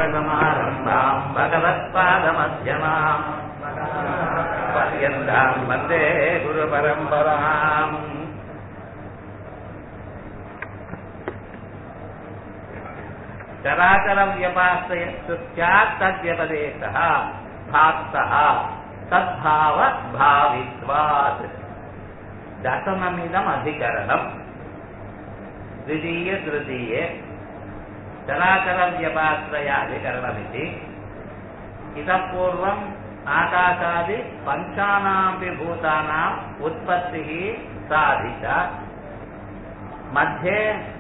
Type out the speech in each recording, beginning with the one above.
சதாசிவசமாரம்பாம் பகவத்பாதமத்தியமாம் பர்யந்தாம் வந்தே குரு பரம்பராம் चराचरव्यपाश्रयस्तु स्यात् तद्व्यपदेशः भाक्तः तद्भाव भावित्वात् दशममिदम् अधिकरणम् द्वितीय तृतीये चराचरव्यपाश्रयाधिकरणमिति इतः पूर्वम् आकाशादि पञ्चानामपि भूतानाम् उत्पत्तिः साधिता मध्ये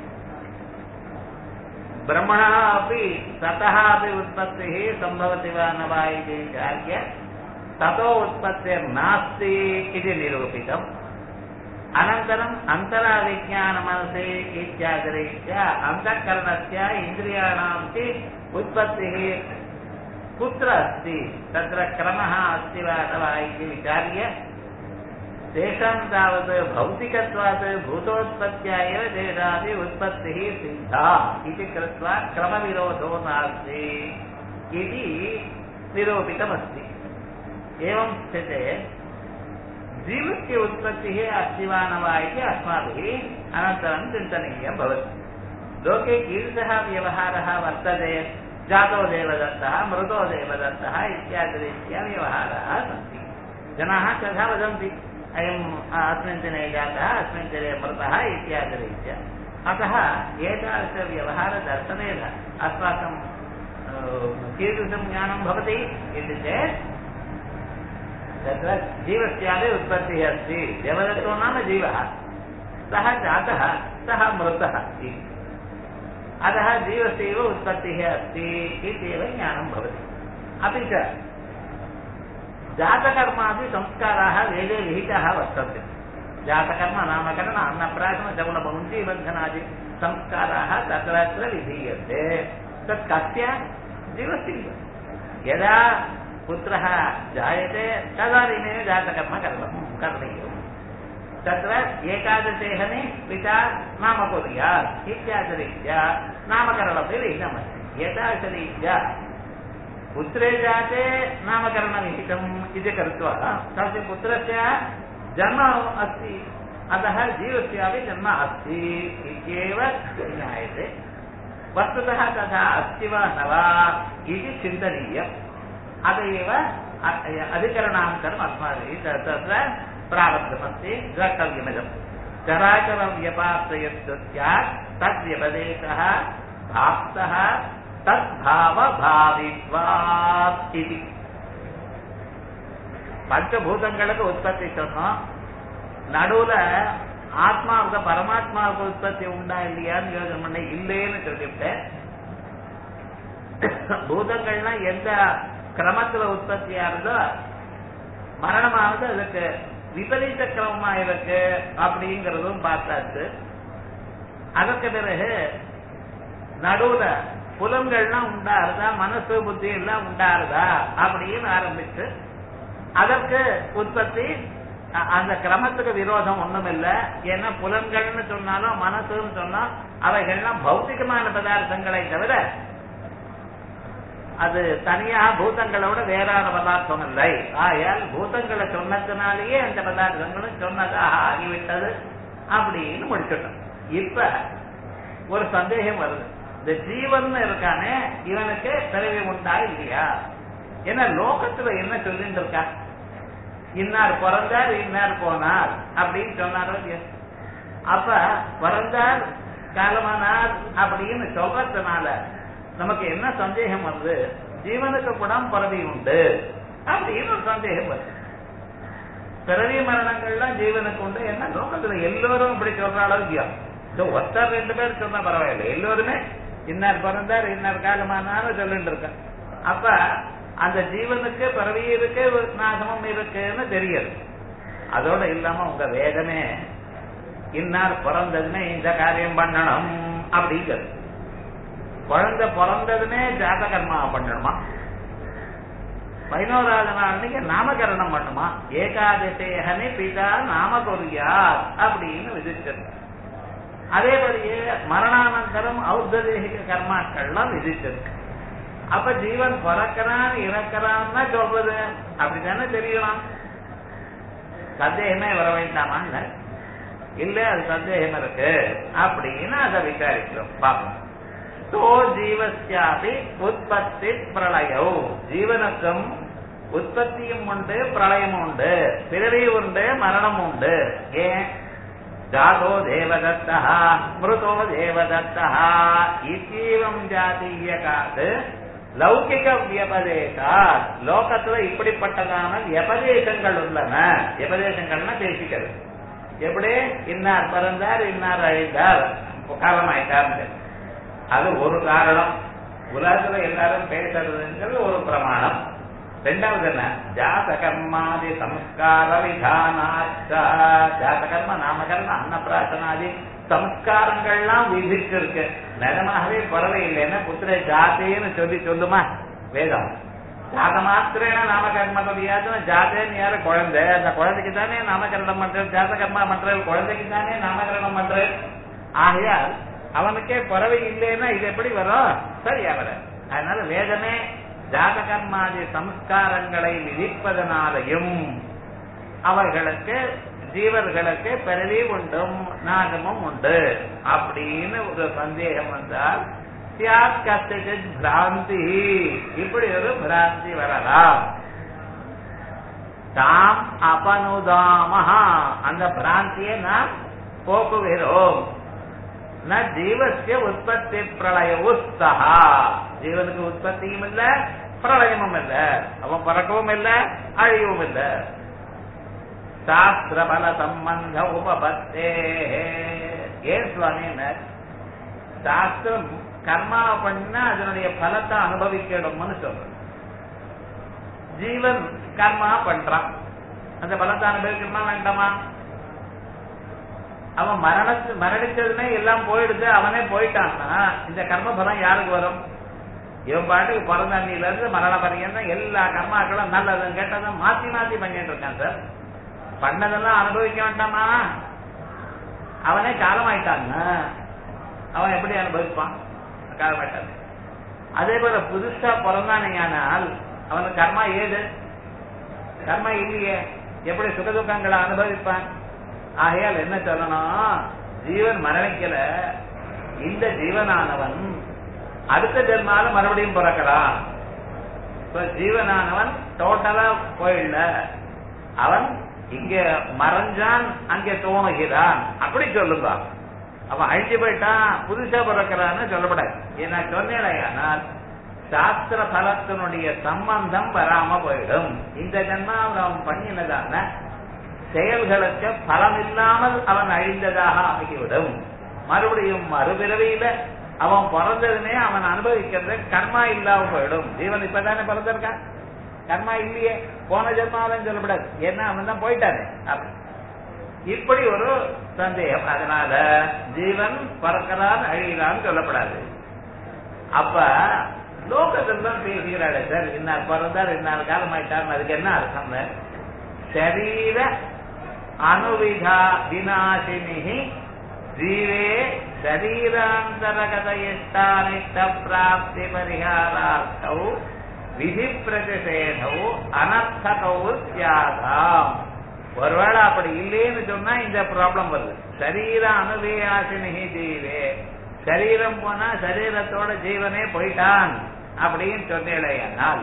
ब्रह्मणः अपि ततः अपि उत्पत्तिः सम्भवति वा न वा इति विचार्य ततो उत्पत्तिर्नास्ति इति निरूपितम् अनन्तरम् अन्तराविज्ञानमनसि इत्यादिरीत्या अन्तःकरणस्य इन्द्रियाणां च उत्पत्तिः कुत्र अस्ति तत्र क्रमः अस्ति वा न वा इति विचार्य तेषां तावत् भौतिकत्वात् भूतोत्पत्त्या एव तेषापि उत्पत्तिः सिद्धा इति कृत्वा क्रमविरोधो नास्ति इति निरूपितमस्ति एवं स्थिते जीवस्य उत्पत्तिः अस्ति वा न वा इति अस्माभिः अनन्तरं चिन्तनीयं भवति लोके कीदृशः व्यवहारः वर्तते जातो देवदत्तः मृतो देवदत्तः इत्यादिरीत्या व्यवहाराः सन्ति जनाः तथा वदन्ति अयम् अस्मिन् दिने जातः अस्मिन् दिने मृतः इत्यादिरीत्या अतः एतादृशव्यवहारदर्शनेन अस्माकं कीदृशं ज्ञानं भवति इति चेत् तत्र जीवस्यापि उत्पत्तिः अस्ति देवदत्तो नाम जीवः सः जातः सः मृतः इति अतः जीवस्यैव उत्पत्तिः अस्ति इत्येव ज्ञानं भवति अपि च जातकर्मादि संस्काराः वेदे विहिताः वर्तन्ते जातकर्म नामकरण अन्नप्राशन चवलभवन्ति बन्धनादि संस्काराः तत्र तत्र विधीयन्ते तत् कस्य जीवस्य यदा पुत्रः जायते तदानीमेव जातकर्म करणं करणीयम् तत्र एकादशेहनि पिता नाम कुर्यात् इत्यादिरीत्या नामकरणमपि विहितमस्ति एतादृशरीत्या पुत्रे जाते नामकरणविहितम् इति कृत्वा तस्य पुत्रस्य जन्म अस्ति अतः जीवस्यापि जन्म अस्ति इत्येव ज्ञायते वस्तुतः तथा अस्ति वा न वा इति चिन्तनीयम् अत एव अधिकरणान्तरम् अस्माभिः तत्र प्रारब्धमस्ति द्रष्टव्यमिदम् चराचरव्यपाश्रयस्तु स्यात् तद्व्यपदेशः भाप्तः தத்பாவபாவித்வாத் இது பஞ்சபூதங்களுக்கு உற்பத்தி சொன்னோம் நடுவுல ஆத்மாவுக்கு பரமாத்மாவுக்கு உற்பத்தி உண்டா இல்லையான்னு யோசனை பண்ண இல்லைன்னு சொல்லிவிட்டேன் பூதங்கள்லாம் எந்த கிரமத்துல உற்பத்தி ஆகுதோ மரணமானது அதுக்கு விபரீத கிரமமா இருக்கு அப்படிங்கறதும் பார்த்தாச்சு அதற்கு பிறகு நடுவுல புலங்கள்லாம் உண்டாருதா மனசு புத்தி எல்லாம் உண்டாருதா அப்படின்னு ஆரம்பிச்சு அதற்கு உற்பத்தி அந்த கிரமத்துக்கு விரோதம் ஒண்ணும் இல்ல ஏன்னா புலன்கள்னு சொன்னாலும் மனசுன்னு சொன்னா அவைகள்லாம் பௌத்திகமான பதார்த்தங்களை தவிர அது தனியாக பூதங்களோட வேறான பதார்த்தம் இல்லை ஆயால் பூதங்களை சொன்னதுனாலேயே அந்த பதார்த்தங்களும் சொன்னதாக ஆகிவிட்டது அப்படின்னு முடிச்சுட்டோம் இப்ப ஒரு சந்தேகம் வருது இந்த ஜீவன் இருக்கானே இவனுக்கு பிறவி உண்டா இல்லையா ஏன்னா லோகத்துல என்ன சொல்லிட்டு இருக்கா இன்னார் பிறந்தார் இன்னார் போனார் அப்படின்னு சொன்னாரோ அப்ப பிறந்தார் காலமானார் அப்படின்னு சொல்றதுனால நமக்கு என்ன சந்தேகம் வருது ஜீவனுக்கு கூட பிறவி உண்டு அப்படின்னு ஒரு சந்தேகம் வருது பிறவி மரணங்கள்லாம் ஜீவனுக்கு உண்டு என்ன லோகத்துல எல்லோரும் இப்படி சொல்ற அளவுக்கு ஒருத்தர் ரெண்டு பேர் சொன்னா பரவாயில்லை எல்லோருமே இன்னார் பிறந்தார் இன்னார் காலமானாலும் சொல்லிட்டு இருக்க அப்ப அந்த ஜீவனுக்கு பிறவி இருக்கு நாசமும் இருக்குன்னு தெரியுது அதோட இல்லாம உங்க வேதமே இன்னார் பிறந்ததுமே இந்த காரியம் பண்ணணும் அப்படிங்கிறது குழந்தை பிறந்ததுமே ஜாதகர்மா பண்ணணுமா பதினோராவது நாள் அன்னைக்கு நாமகரணம் பண்ணுமா ஏகாதசேகனே பிதா நாம கொரியார் அப்படின்னு விதிச்சிருக்க அதேபடியே மரணானந்தரம் ஔத்ததேகிக கர்மாக்கள்லாம் விதிச்சிருக்கு அப்ப ஜீவன் பிறக்கிறான் இறக்கிறான்னா சொல்றது அப்படித்தானே தெரியலாம் சந்தேகமே வர வேண்டாமான்னு இல்ல அது சந்தேகம் இருக்கு அப்படின்னு அதை விசாரிக்கிறோம் பார்ப்போம் தோ ஜீவஸ்யாபி உற்பத்தி பிரளயோ ஜீவனுக்கும் உற்பத்தியும் உண்டு பிரளயமும் உண்டு பிறவி உண்டு மரணம் உண்டு ஏன் ஜாதோ தேவதத்தா மிருதோ தேவதத்தா இத்தீவம் ஜாதீயகாது லௌகிக வியபதேசா லோகத்துல இப்படிப்பட்டதான வியபதேசங்கள் உள்ளன வியபதேசங்கள்னா பேசிக்கிறது எப்படி இன்னார் பிறந்தார் இன்னார் அழிந்தார் காலமாயிட்டார் அது ஒரு காரணம் உலகத்துல எல்லாரும் பேசுறதுங்கிறது ஒரு பிரமாணம் ரெண்டாவது என்ன ஜாத கர்மாதி சம்ஸ்கார விதானாச்சா ஜாத கர்ம நாமகர்ம அன்னப்பிராசனாதி சம்ஸ்காரங்கள்லாம் விதிச்சிருக்கு நிஜமாகவே குறவை இல்லைன்னா புத்திர ஜாதேன்னு சொல்லி சொல்லுமா வேதம் ஜாத மாத்திரேன நாமகர்ம முடியாதுன்னா ஜாதேன்னு யாரு குழந்தை அந்த குழந்தைக்கு தானே நாமகரணம் பண்றது ஜாத கர்மா பண்றது குழந்தைக்கு தானே நாமகரணம் பண்றது ஆகையால் அவனுக்கே குறவை இல்லைன்னா இது எப்படி வரும் சரியா வர அதனால வேதமே ஜாத கர்மாதி சம்ஸ்காரங்களை விதிப்பதனாலையும் அவர்களுக்கு ஜீவர்களுக்கு பிறவி உண்டும் நாகமும் உண்டு அப்படின்னு ஒரு சந்தேகம் வந்தால் சியாத் கசித் பிராந்தி இப்படி ஒரு பிராந்தி வரலாம் தாம் அபனுதாமஹா அந்த பிராந்தியை நாம் போக்குகிறோம் ந ஜீவசிய உற்பத்தி பிரளய உஸ்தகா ஜீவனுக்கு உற்பத்தியும் இல்ல பிரளயமும் இல்ல அவன் பறக்கவும் இல்ல அழியவும் இல்ல சாஸ்திர பல சம்பந்த உபபத்தே ஏன் சுவாமி சாஸ்திரம் கர்மா பண்ண அதனுடைய பலத்தை அனுபவிக்கணும்னு சொல்ற ஜீவன் கர்மா பண்றான் அந்த பலத்தை அனுபவிக்கணுமா வேண்டாமா அவன் மரணத்து மரணிச்சதுமே எல்லாம் போயிடுது அவனே போயிட்டான்னா இந்த கர்ம பலம் யாருக்கு வரும் இவன் பாட்டுக்கு பிறந்த அண்ணில இருந்து மரண பரியந்தம் எல்லா கர்மாக்களும் நல்லதும் கெட்டதும் மாத்தி மாத்தி பண்ணிட்டு இருக்கான் சார் பண்ணதெல்லாம் அனுபவிக்க வேண்டாமா அவனே காலமாயிட்டான்னா அவன் எப்படி அனுபவிப்பான் காலமாயிட்டான் அதே போல புதுசா பிறந்தானேயானால் அவனுக்கு கர்மா ஏது கர்மா இல்லையே எப்படி சுகதுக்கங்களை அனுபவிப்பான் ஆகையால் என்ன சொல்லணும் ஜீவன் மரணிக்கல இந்த ஜீவனானவன் அடுத்த ஜென்மால மறுபடியும் பிறக்கலாம் ஜீவனானவன் டோட்டலா போயிடல அவன் இங்க மறைஞ்சான் அங்கே தோணுகிறான் அப்படி சொல்லுங்க அவன் அழிஞ்சு போயிட்டான் புதுசா பிறக்கிறான்னு சொல்லப்படாது ஏன்னா சொன்னேனால் சாஸ்திர பலத்தினுடைய சம்பந்தம் வராம போயிடும் இந்த ஜென்மாவில் அவன் பண்ணினதான செயல்களுக்கு பலம் இல்லாமல் அவன் அழிந்ததாக ஆகிவிடும் மறுபடியும் மறுபிறவியில அவன் பிறந்ததுமே அவன் அனுபவிக்கிறது கர்மா இல்லாம போயிடும் ஜீவன் இப்பதானே பிறந்திருக்கான் கர்மா இல்லையே போன ஜென்மாலும் சொல்லப்படாது ஏன்னா அவன் தான் போயிட்டானே அப்படி இப்படி ஒரு சந்தேகம் அதனால ஜீவன் பறக்கிறான் அழிகிறான்னு சொல்லப்படாது அப்ப லோகத்தில் பேசுகிறாள் சார் இன்னார் பிறந்தார் இன்னார் காலம் ஆயிட்டார் அதுக்கு என்ன அர்த்தம் சரீர அணுவிதா விநாசினி ஜீவே சரீராந்தரகத இஷ்டானிஷ்ட பிராப்தி பரிகாரார்த்தௌ விதி பிரதிஷேதௌ அனர்த்தகௌ சியாதாம் ஒருவேளை அப்படி இல்லைன்னு சொன்னா இந்த ப்ராப்ளம் வருது சரீர அணுவியாசினி ஜீவே சரீரம் போனா சரீரத்தோட ஜீவனே போயிட்டான் அப்படின்னு சொன்னேனால்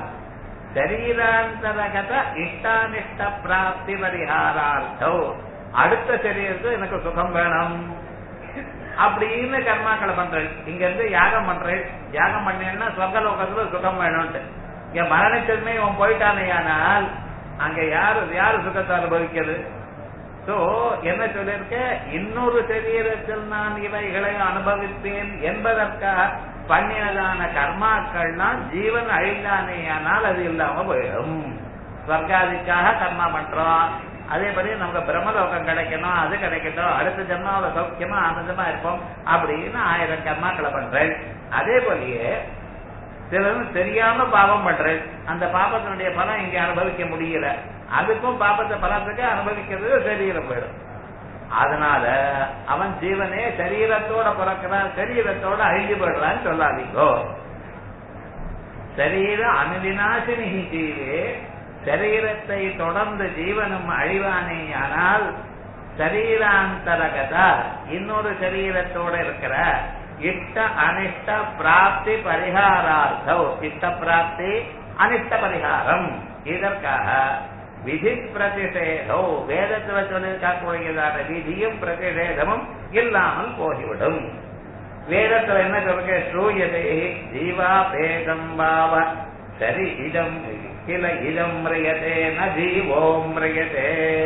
சரீராந்தரகத இஷ்டானிஷ்ட பிராப்தி பரிகாரார்த்தோ அடுத்த சரீரத்துக்கு எனக்கு சுகம் வேணும் அப்படின்னு கர்மாக்களை பண்றேன் இங்க இருந்து யாகம் பண்றேன் யாகம் பண்ணேன்னா சொர்க்கலோகத்துல சுகம் வேணும்ட்டு இங்க மரணிச்சதுமே இவன் போயிட்டானேயானால் அங்க யாரு யாரு சுகத்தை அனுபவிக்கிறது சோ என்ன சொல்லிருக்க இன்னொரு சரீரத்தில் நான் இவைகளை அனுபவிப்பேன் என்பதற்காக பண்ணினதான கர்மாக்கள்லாம் ஜீவன் அழிந்தானேயானால் அது இல்லாம போயிடும் ஸ்வர்காதிக்காக கர்மா பண்றோம் அதேபடி நமக்கு பிரம்மலோகம் கிடைக்கணும் அது கிடைக்கட்டும் அடுத்த ஜென்மாவில சௌக்கியமா ஆனந்தமா இருப்போம் அப்படின்னு ஆயிரம் கர்மாக்களை பண்றேன் அதே போலயே சிலர் தெரியாம பாவம் பண்றேன் அந்த பாபத்தினுடைய பலம் இங்க அனுபவிக்க முடியல அதுக்கும் பாபத்தை பலத்துக்கு அனுபவிக்கிறது சரீரம் போயிடும் அதனால அவன் ஜீவனே சரீரத்தோட பிறக்கிறான் சரீரத்தோட அழிஞ்சு போயிடுறான்னு சொல்லாதீங்கோ சரீர அனுவினாசினி ஜீவே சரீரத்தை தொடர்ந்து ஜீவனும் அழிவானேயானால் சரீராந்தரகதா இன்னொரு சரீரத்தோட இருக்கிற இஷ்ட அனிஷ்ட பிராப்தி பரிகாரார்த்தம் இஷ்ட பிராப்தி அனிஷ்ட பரிகாரம் இதற்காக விதி பிரதிஷேதோ வேதத்துல சொல்லியிருக்கக்கூடியதான விதியும் பிரதிஷேதமும் இல்லாமல் போய்விடும் வேதத்துல என்ன சொல்லுங்க ஸ்ரூயதே ஜீவா பேதம் பாவ சரி இதம் கில இதம் மிரியதே ந ஜீவோ மிரியதே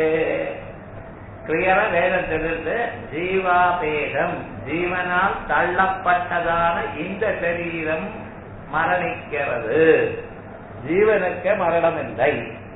கிளியரா வேதத்திலிருந்து ஜீவாபேதம் ஜீவனால் தள்ளப்பட்டதான இந்த சரீரம் மரணிக்கிறது ஜீவனுக்கு மரணம் இல்லை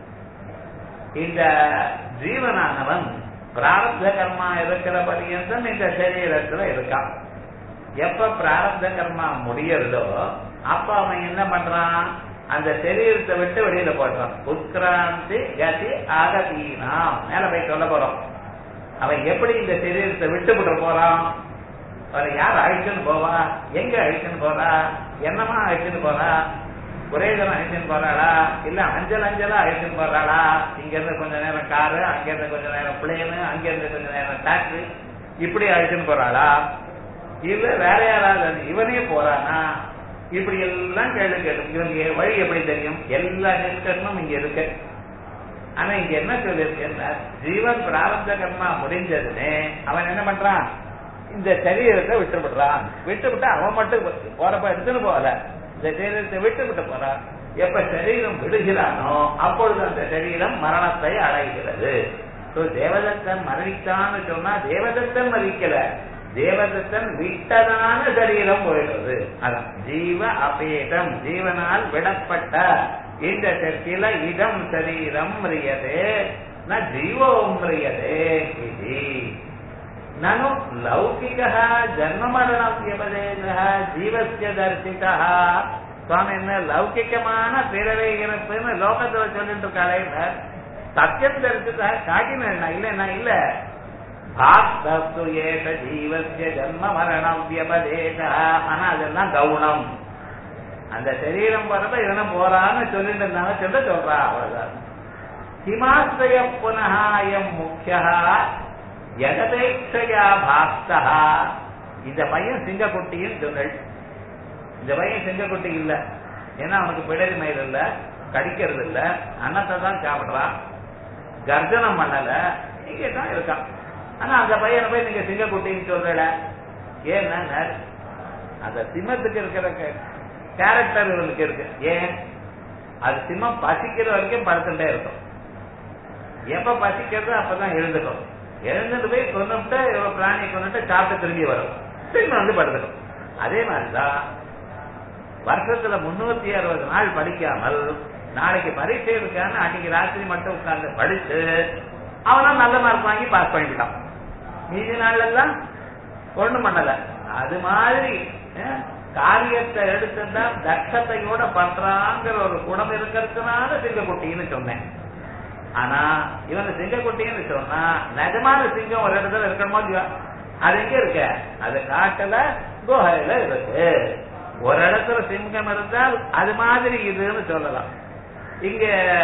இந்த ஜீவனானவன் பிராரப்த கர்மா இருக்கிற பரியந்தம் இந்த சரீரத்துல இருக்கான் எப்ப பிராரப்த கர்மா முடியறதோ அப்ப அவன் என்ன பண்றான் அந்த சரீரத்தை விட்டு வெளியில போடுறான் உத்கிராந்தி கதி ஆகதீனாம் மேல போய் சொல்ல போறோம் அவன் எப்படி இந்த சரீரத்தை விட்டு விட்டு போறான் அவரை யார் அழிச்சுன்னு போவா எங்க அழிச்சுன்னு போறா என்னமா அழிச்சுன்னு போறா ஒரே தரம் அழிச்சுன்னு போறாளா இல்ல அஞ்சல் அஞ்சலா அழிச்சுன்னு போறாளா இங்க இருந்து கொஞ்ச நேரம் காரு அங்க இருந்து கொஞ்ச நேரம் பிளேனு அங்க இருந்து கொஞ்ச நேரம் டாக்ஸி இப்படி அழிச்சுன்னு போறாளா இல்ல வேற யாராவது இவனே போறானா இப்படி எல்லாம் கேள்வி கேட்டு இவனுக்கு வழி எப்படி தெரியும் எல்லா டிஸ்கஷனும் இங்க இருக்கு ஆனா இங்க என்ன சொல்லியிருக்கேன்னா ஜீவன் பிராரப்த கர்மா முடிஞ்சதுன்னு அவன் என்ன பண்றான் இந்த சரீரத்தை விட்டுவிடுறான் விட்டு விட்டு அவன் மட்டும் போறப்ப எடுத்துன்னு போகல இந்த சரீரத்தை விட்டு விட்டு போறான் எப்ப சரீரம் விடுகிறானோ அப்பொழுது அந்த சரீரம் மரணத்தை அடைகிறது தேவதத்தன் மரணித்தான்னு சொன்னா தேவதத்தன் மறிக்கல தேவதத்தன் விட்டதான சரீரம் போயிடுறது அதான் ஜீவ அபேதம் ஜீவனால் விடப்பட்ட இந்த சில இதம் சரீரம் மிரியதே ந ஜீவோ மிரியதே இது நனு லௌகிக ஜன்ம மரண வியபதேக ஜீவசிய தரிசிதா சுவாமி என்ன லௌகிகமான பிறவை இறப்புன்னு லோகத்துல சொல்லிட்டு இருக்காளே சத்தியம் தரிசிதா காட்டினா இல்ல இல்ல பாக்தஸ்து ஏஷ ஜீவசிய ஜன்ம மரணம் வியபதேக ஆனா அதெல்லாம் கவுனம் அந்த சரீரம் வரப்ப இவன போறான்னு சொல்லிட்டு இருந்தாங்க சொல்ல சொல்றா அவ்வளவுதான் ஹிமாஸ்தய புனகாயம் முக்கியா எகதேட்சையா பாக்தா இந்த பையன் சிங்கக்குட்டின்னு சொன்னல் இந்த பையன் சிங்கக்குட்டி இல்ல ஏன்னா அவனுக்கு பிடரி மயில் இல்ல கடிக்கிறது இல்ல அன்னத்தை தான் சாப்பிடுறான் கர்ஜனம் பண்ணல இங்கே தான் இருக்கான் ஆனா அந்த பையனை போய் நீங்க சிங்கக்குட்டின்னு சொல்றல ஏன்னா அந்த சிம்மத்துக்கு இருக்கிற கேரக்டர் இவனுக்கு இருக்கு ஏன் அது சிம்மம் பசிக்கிற வரைக்கும் படுத்துட்டே இருக்கும் எப்ப பசிக்கிறது அப்பதான் எழுந்துக்கும் எழுந்துட்டு போய் கொண்டுட்டு இவ்வளவு பிராணியை கொண்டுட்டு சாப்பிட்டு திரும்பி வரும் திரும்பி வந்து படுத்துக்கும் அதே மாதிரிதான் வருஷத்துல முன்னூத்தி அறுபது நாள் படிக்காமல் நாளைக்கு பரீட்சை இருக்கான்னு அன்னைக்கு ராத்திரி மட்டும் உட்கார்ந்து படிச்சு அவனா நல்ல மார்க் வாங்கி பாஸ் பண்ணிட்டான் மீதி நாள் எல்லாம் ஒண்ணு பண்ணல அது மாதிரி காரியத்தை எடுத்துட்டா தட்சத்தையோட பண்றாங்கிற ஒரு குணம் இருக்கிறதுனால சிங்கக்குட்டின்னு சொன்னேன் ஆனா இவன் சிங்கக்குட்டின்னு சொன்னா நிஜமான சிங்கம் ஒரு இடத்துல இருக்கணுமோ இல்லையா அது எங்க இருக்க அது காட்டுல குகையில இருக்கு ஒரு இடத்துல சிங்கம் இருந்தால் அது மாதிரி இதுன்னு சொல்லலாம் இங்க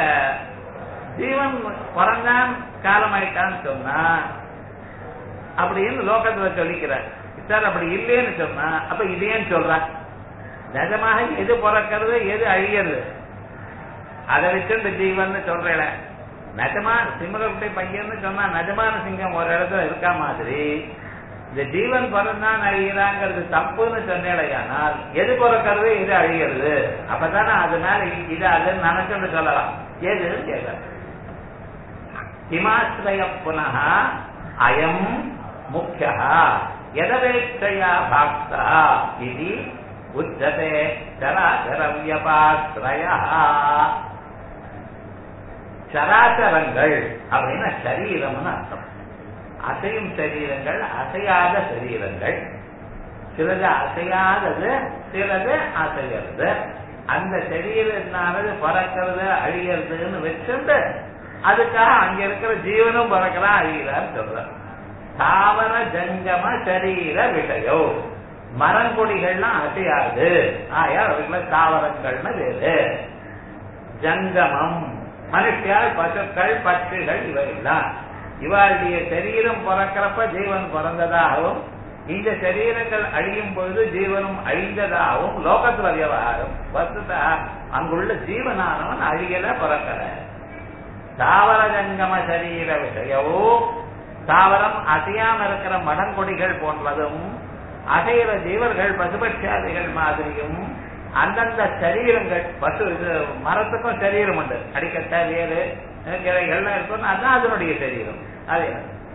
ஜீவன் பிறந்தான் காலமாயிட்டான்னு சொன்னா அப்படின்னு லோகத்துல சொல்லிக்கிறார் சார் அப்படி இல்லைன்னு சொன்னா அப்ப இதேன்னு சொல்ற நிஜமாக எது பிறக்கிறது எது அழியறது அதை வச்சு இந்த ஜீவன் சொல்றேன் நிஜமா சிம்மகுட்டி பையன் சொன்னா நிஜமான சிங்கம் ஒரு இடத்துல இருக்கா மாதிரி இந்த ஜீவன் பிறந்தான் அழிகிறாங்கிறது தப்புன்னு சொன்னேடையானால் எது பிறக்கிறது எது அழிகிறது அப்பதானே அது மேல இது அதுன்னு நினைச்சுன்னு சொல்லலாம் எதுன்னு கேட்க ஹிமாஸ்ரய புனக அயம் முக்கிய எதவேட்சையா பாக்தா இது உச்சதே சராசரவியபாஸ்ரய சராசரங்கள் அப்படின்னா சரீரம்னு அர்த்தம் அசையும் சரீரங்கள் அசையாத சரீரங்கள் சிலது அசையாதது சிலது அசைகிறது அந்த சரீரத்தினானது பறக்கிறது அழியறதுன்னு வச்சுட்டு அதுக்காக அங்க இருக்கிற ஜீவனும் பறக்கலாம் அழிகிறான்னு சொல்ற தாவர ஜங்கம சரீர விஷயோ மரங்கொடிகள்லாம் அசையாது ஆயால் அதுக்குள்ள தாவரங்கள்னு வேறு ஜங்கமம் மனுஷியால் பசுக்கள் பட்சிகள் இவையெல்லாம் இவாளுடைய சரீரம் பிறக்கிறப்ப ஜீவன் பிறந்ததாகவும் இந்த சரீரங்கள் அழியும் பொழுது ஜீவனும் அழிந்ததாகவும் லோகத்துல விவகாரம் வசுதா அங்குள்ள ஜீவனானவன் அழியல பிறக்கல தாவர ஜங்கம சரீர விஷயவோ தாவரம் அசையாம இருக்கிற மடங்கொடிகள் போன்றதும் அசைகிற ஜீவர்கள் பசுபட்சாதிகள் மாதிரியும் அந்தந்த சரீரங்கள் பசு இது மரத்துக்கும் சரீரம் உண்டு அடிக்கட்ட வேறு கிளைகள்லாம் இருக்கும் அதுதான் அதனுடைய சரீரம் அதே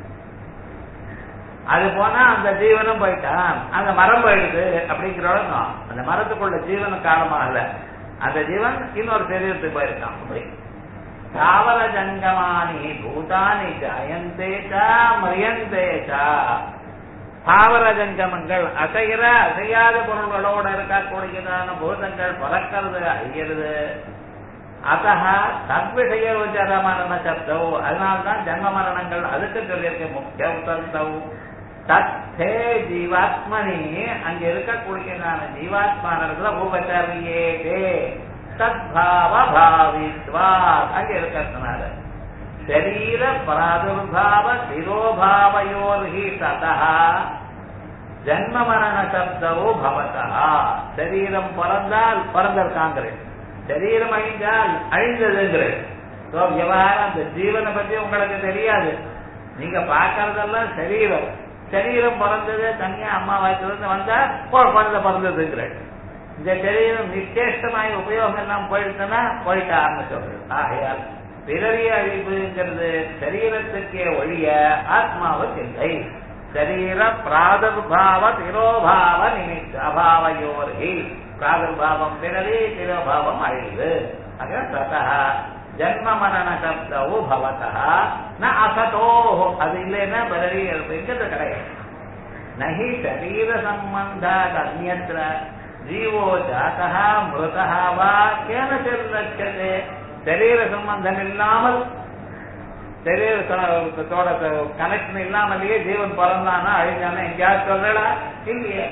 அது போனா அந்த ஜீவனும் போயிட்டான் அந்த மரம் போயிடுது அப்படிங்கிறோம் அந்த மரத்துக்குள்ள ஜீவனும் காலமாகல அந்த ஜீவன் இன்னொரு சரீரத்துக்கு போயிருக்கான் அப்படி தாவர ஜங்கமானி பூதானி ஜயந்தேச்சா மரியந்தேச்சா தாவர ஜங்கமங்கள் அசைகிற அசையாத பொருள்களோட இருக்கக்கூடியதான பூதங்கள் பறக்கிறது அழிகிறது அத்தக தத்விஷய உச்சர மரண சப்தவ் அதனால்தான் ஜன்ம மரணங்கள் அதுக்கு சொல்லியிருக்க முக்கிய தந்தவ் தத்தே ஜீவாத்மனி அங்க இருக்கக்கூடியதான ஜீவாத்மானர்களை உபச்சரியே தத்பாவ பாவித்வா அங்க இருக்கிறதுனால சரீர பிராதுர்பாவ திரோபாவயோர்ஹி ததா ஜன்ம மரண சப்தவோ பவதா சரீரம் பிறந்தால் பிறந்திருக்காங்கிறேன் சரீரம் அழிந்தால் அழிந்ததுங்கிறேன் விவகாரம் அந்த ஜீவனை பத்தி உங்களுக்கு தெரியாது நீங்க பாக்குறதெல்லாம் சரீரம் சரீரம் பிறந்தது தனியா அம்மா வயசுல வந்தா குழந்தை பிறந்ததுங்கிறேன் இந்த சரீரம் நிச்சேஷ்டமாய் உபயோகம் எல்லாம் போயிடுச்சுன்னா போயிட்டான்னு சொல்றது ஆகையால் பிறவி அழிவுங்கிறது சரீரத்துக்கே ஒழிய ஆத்மாவுக்கு இல்லை சரீர பிராதுர்பாவ திரோபாவ நிமித்த அபாவையோர்கி பிராதுர்பாவம் பிறவி திரோபாவம் அழிவு ததா ஜன்ம மரண சப்தவு பவதா ந அசதோ அது இல்லைன்னா பிறவி அப்படிங்கிறது கிடையாது நகி சரீர சம்பந்தாத் அந்நத்திர ஜீவோ ஜாத்தா மிருதா வா கேனச்சில் லட்சதே சரீர சம்பந்தம் இல்லாமல் சரீரத்தோட கனெக்ஷன் இல்லாமலேயே ஜீவன் பிறந்தானா அழிஞ்சானா எங்கேயாவது சொல்றா இல்லையே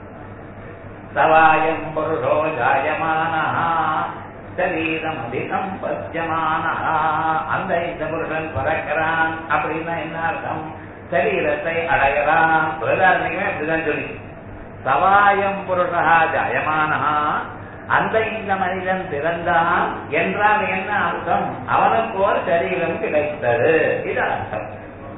சவாயம் புருஷோ ஜாயமானா சரீரம் அதிகம் பத்தியமானா அந்த இந்த புருஷன் பிறக்கிறான் அப்படின்னா என்ன அர்த்தம் சரீரத்தை அடைகிறான் பிரதாரணிகமே அப்படிதான் சொல்லி சவாயம் புருஷா ஜாயமானா அந்த இந்த மனிதன் பிறந்தான் என்றால் என்ன அர்த்தம் அவனுக்கு ஒரு சரீரம் கிடைத்தது இது அர்த்தம்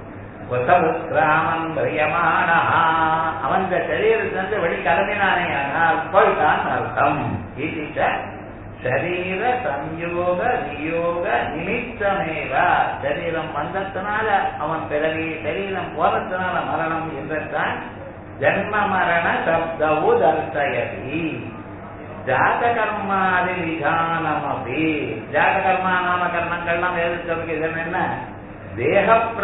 ராமன் பிரியமான அவன் இந்த சரீரத்திலிருந்து வெளி கிளம்பினானே ஆனால் போய்தான் அர்த்தம் இது சரீர சம்யோக வியோக நிமித்தமேவ சரீரம் வந்ததுனால அவன் பிறவி சரீரம் போறதுனால மரணம் என்றுதான் ஜன்ம மரண சப்தவு தர்சயதி ஜாதகர்மாதி விதானம் அப்படி ஜாதகர்மா நாமகரணங்கள்லாம் வேறு சொல்கிறது என்ன தேக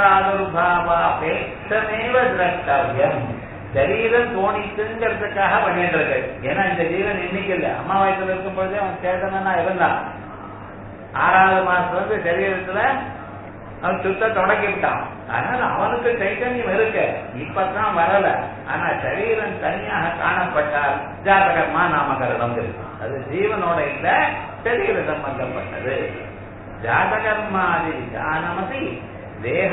பிராதுர்பாவாபேட்சமேவ திரஷ்டவியம் சரீரம் தோணித்துங்கிறதுக்காக பண்ணிட்டு இருக்கு ஏன்னா இந்த ஜீவன் இன்னைக்கு இல்லை அம்மா வயசுல இருக்கும் பொழுதே அவன் சேதனா இருந்தான் ஆறாவது மாசத்துல இருந்து சரீரத்துல அவன் சுத்த தொடங்கி விட்டான் அதனால அவனுக்கு சைத்தன்யம் இருக்கு இப்பதான் வரல ஆனா சரீரம் தனியாக காணப்பட்டால் ஜாதகர்மா நாமகரணம் இருக்கு அது ஜீவனோட இல்ல சரீர சம்பந்தப்பட்டது ஜாதகர்மாதி விதானமதி தேக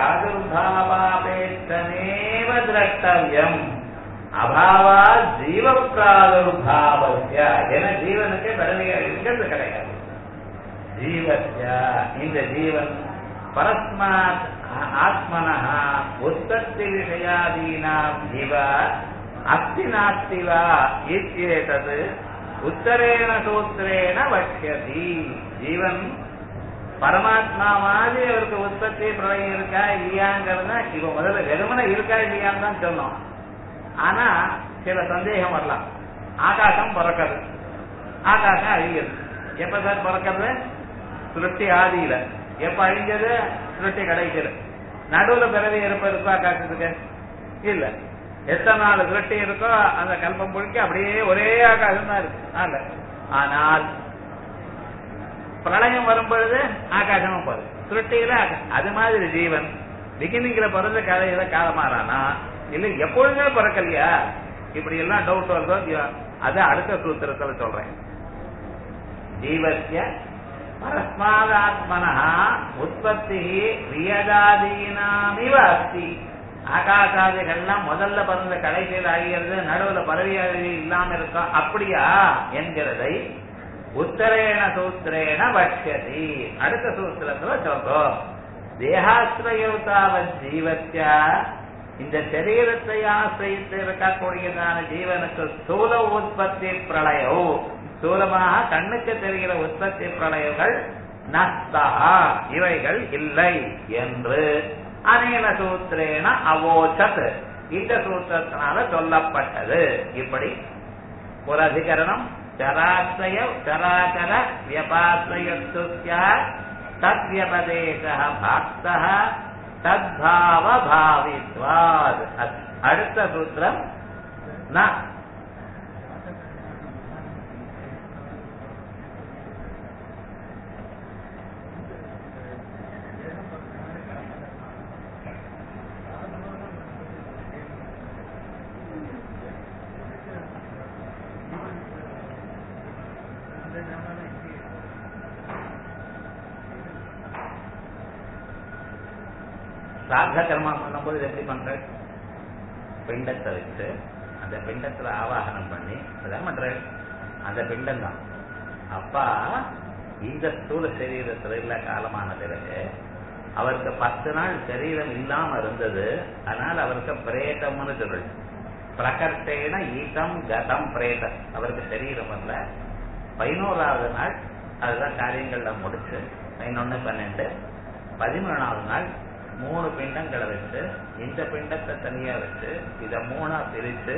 பிராதுர்பாவாபேத்தனேவ திரஷ்டவியம் அபாவா ஜீவ பிராதுர்பாவஸ்ய என ஜீவனுக்கு பிறவிகிறது கிடையாது ஜீவஸ்ய இந்த ஜீவன் பரஸ்மாத் ஆத்மனः உற்பத்தி விஷயாதீனாம் இவ அஸ்தி நாஸ்தி வா இத்யேதத் உத்தரேண சூத்திரேண வக்ஷதி ஜீவன் பரமாத்மா மாதிரி அவருக்கு உற்பத்தி பிரளயம் இருக்கா இல்லையாங்கிறத இப்ப முதல்ல வெறுமனை இருக்கா இல்லையான்னு தான் சொன்னோம் ஆனா சில சந்தேகம் வரலாம் ஆகாசம் பிறக்கிறது ஆகாசம் அழியுது எப்ப சார் பிறக்கிறது சுருட்டி ஆதியில எப்ப அழிஞ்சது சுருட்டி கிடைக்கிறது நடுவுல பிறவி இருப்பதற்கோ ஆகாசத்துக்கு இல்ல எத்தனை நாள் சுருட்டி இருக்கோ அந்த கல்பம் முழுக்க அப்படியே ஒரே ஆகாசம் தான் இருக்கு அல்ல ஆனால் பிரளயம் வரும் பொழுது ஆகாசமும் போகுது சுருட்டியில அது மாதிரி ஜீவன் பிகினிங்ல பிறந்த கதையில காலமாறானா இல்ல எப்பொழுதுமே பிறக்கலையா இப்படி எல்லாம் டவுட் வருதோ இல்லையோ அது அடுத்த சூத்திரத்துல சொல்றேன் ஜீவசிய பரஸ்மாதாத்மனா உற்பத்தி வியதாதீனாமிவ அஸ்தி ஆகாசாதிகள்லாம் முதல்ல பிறந்த கடைசியில் அழிகிறது நடுவுல பரவி அழிவு இல்லாம இருக்கும் அப்படியா என்கிறதை உத்தரேண சூத்திரேண பட்சதி அடுத்த சூத்திரத்துல சொல்றோம் தேகாசிரயத்தாவ ஜீவத்திய இந்த சரீரத்தை ஆசிரியத்து இருக்கக்கூடியதான ஜீவனுக்கு ஸ்தூல உற்பத்தி பிரளயோ ஸ்தூலமாக கண்ணுக்கு தெரிகிற உற்பத்தி பிரளயங்கள் நஸ்தா இவைகள் இல்லை என்று அனேன சூத்திரேன அவோச்சத் இந்த சூத்திரத்தினால சொல்லப்பட்டது இப்படி ஒரு அதிகரணம் चराश्रय चराचर व्यपाश्रयस्तु स्यात् तद्व्यपदेशः भाक्तः तद्भावभावित्वात् அடுத்த சூத்திரம் ந சாத்த கர்மம் பண்ணும்போது இது எப்படி பண்ற பிண்டத்தை வச்சு அந்த பிண்டத்துல ஆவாகனம் பண்ணி அதான் பண்ற அந்த பிண்டம் தான் அப்பா இந்த ஸ்தூல சரீரத்துல இல்ல காலமான பிறகு அவருக்கு பத்து நாள் சரீரம் இல்லாம இருந்தது அதனால அவருக்கு பிரேதம்னு சொல்றது பிரகர்த்தேன ஈட்டம் கதம் பிரேதம் அவருக்கு சரீரம் வரல பதினோராவது நாள் அதுதான் காரியங்கள்ல முடிச்சு பதினொன்னு பன்னெண்டு பதிமூணாவது நாள் மூணு பிண்டங்களை வச்சு இந்த பிண்டத்தை தனியா வச்சு இத மூணா பிரிச்சு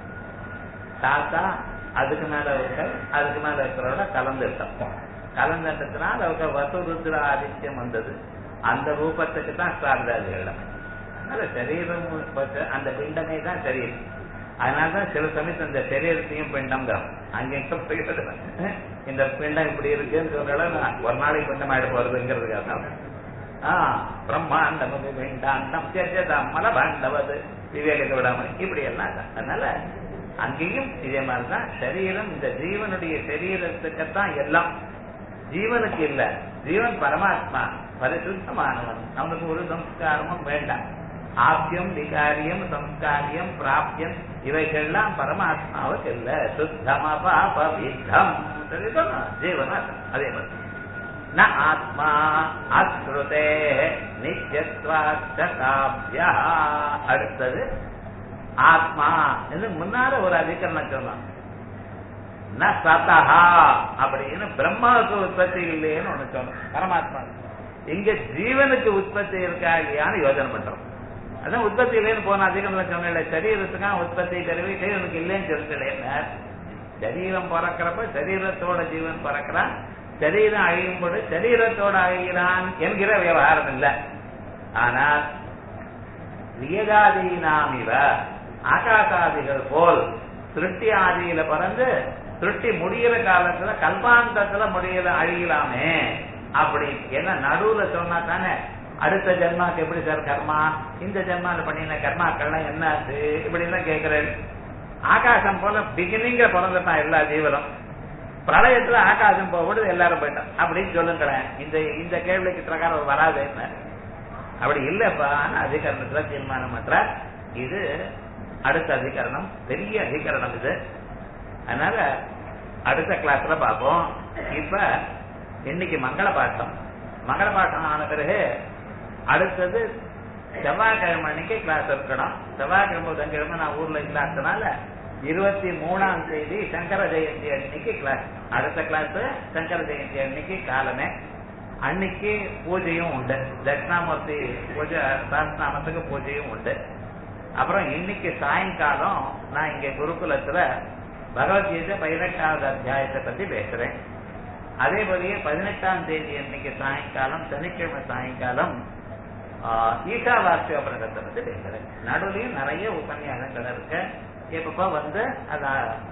தாத்தா அதுக்கு மேல இருக்க அதுக்கு மேல இருக்கிறோட கலந்துட்டோம் கலந்துட்டதுனால அவருக்கு வசுருத்ர ஆதித்யம் வந்தது அந்த ரூபத்துக்கு தான் சார்ந்தார்கள் அதனால சரீரம் வச்சு அந்த பிண்டமே தான் சரீரம் அதனாலதான் சில சமயத்து இந்த சரீரத்தையும் பிண்டம் தான் அங்க எங்க போயிடுது இந்த பிண்டம் இப்படி இருக்குன்னு சொல்றால ஒரு நாளைக்கு பிண்டம் ஆயிட போறதுங்கிறதுக்காக தான் பிரம்மாண்டம் வேண்டாண்டம் சேச்சதாம் மலபாண்டவது விவேகத்தை விடாம இப்படி எல்லாம் தான் அதனால அங்கேயும் இதே மாதிரிதான் சரீரம் இந்த ஜீவனுடைய சரீரத்துக்குத்தான் எல்லாம் ஜீவனுக்கு இல்ல ஜீவன் பரமாத்மா பரிசுத்தமானவன் அவனுக்கு ஒரு சம்ஸ்காரமும் வேண்டாம் ஆப்பியம் விகாரியம் சம்ஸ்காரியம் பிராப்தியம் இவைகள்லாம் பரமாத்மாவுக்கு இல்ல சுத்தமபா பவித்தம் ஜீவனா அதே மாதிரி ந ஆத்மா அஸ்ருதே நித்தியத்வாபியா அடுத்தது ஆத்மா என்று முன்னால ஒரு அதிகரணம் சொன்னான் ந சதஹா அப்படின்னு பிரம்மாவுக்கு உற்பத்தி இல்லையேன்னு ஒண்ணு சொன்னோம் பரமாத்மா இங்க ஜீவனுக்கு உற்பத்தி இருக்கா இல்லையான்னு யோசனை பண்றோம் அதான் உற்பத்தி இல்லைன்னு போன அதிகம்ல சொன்ன சரீரத்துக்கா உற்பத்தி கருவி சரீரனுக்கு இல்லைன்னு சொல்லிட்டு சரீரம் பிறக்கிறப்ப சரீரத்தோட ஜீவன் பிறக்கிறான் சரீரம் அழியும்போது சரீரத்தோட அழிகிறான் என்கிற விவகாரம் இல்ல ஆனால் வியதாதீனாம் இவ ஆகாசாதிகள் போல் சிருஷ்டி ஆதியில பிறந்து சிருஷ்டி முடிகிற காலத்துல கல்பாந்தத்துல முடியல அழியலாமே அப்படி என்ன நடுவுல சொன்னா தானே அடுத்த ஜென்மாக்கு எப்படி சார் கர்மா இந்த ஜென்மால பண்ணின கர்மாக்கள்லாம் என்ன ஆச்சு இப்படி எல்லாம் கேட்கிறேன் ஆகாசம் போல பிகினிங்க பிறந்துட்டான் எல்லா ஜீவனும் பிரளயத்துல ஆகாசம் போகும்போது எல்லாரும் போயிட்டோம் அப்படின்னு சொல்லுங்களேன் இந்த இந்த கேள்விக்கு பிரகாரம் வராது என்ன அப்படி இல்லப்பா அதிகரணத்துல தீர்மானம் பண்ற இது அடுத்த அதிகரணம் பெரிய அதிகரணம் இது அதனால அடுத்த கிளாஸ்ல பார்ப்போம் இப்ப இன்னைக்கு மங்கள பாட்டம் மங்கள பாட்டம் ஆன பிறகு அடுத்தது செவ்வாய்க்கிழமை அன்னைக்கு கிளாஸ் இருக்கணும் செவ்வாய்க்கிழமை புதன்கிழமை நான் ஊர்ல இல்லாதனால இருபத்தி மூணாம் தேதி சங்கர ஜெயந்தி அன்னைக்கு கிளாஸ் அடுத்த கிளாஸ் சங்கர ஜெயந்தி அன்னைக்கு காலமே அன்னைக்கு பூஜையும் உண்டு தட்சிணாமூர்த்தி பூஜை சாஸ்திரநாமத்துக்கு பூஜையும் உண்டு அப்புறம் இன்னைக்கு சாயங்காலம் நான் இங்க குருகுலத்துல பகவத்கீதை பதினெட்டாவது அத்தியாயத்தை பத்தி பேசுறேன் அதே போலயே பதினெட்டாம் தேதி அன்னைக்கு சாயங்காலம் சனிக்கிழமை சாயங்காலம் ஈஷாவாசிய உபநிடத்தை பத்தி பேசுறேன் நடுவுலயும் நிறைய உபன்யாசங்கள் இருக்கு எப்பப்ப வந்து அத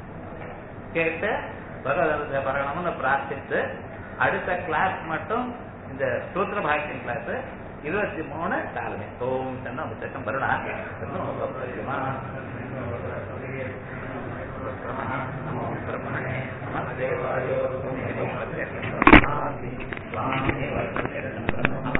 கேட்டு பகவத பரணம்னு பிரார்த்தித்து அடுத்த கிளாஸ் மட்டும் இந்த சூத்திர பாக்கியம் கிளாஸ் இருபத்தி மூணு காலமே ஓம் தன்ன புத்தகம் பருணா நமோ பிரம்மணே நமஸ்தேவாயோ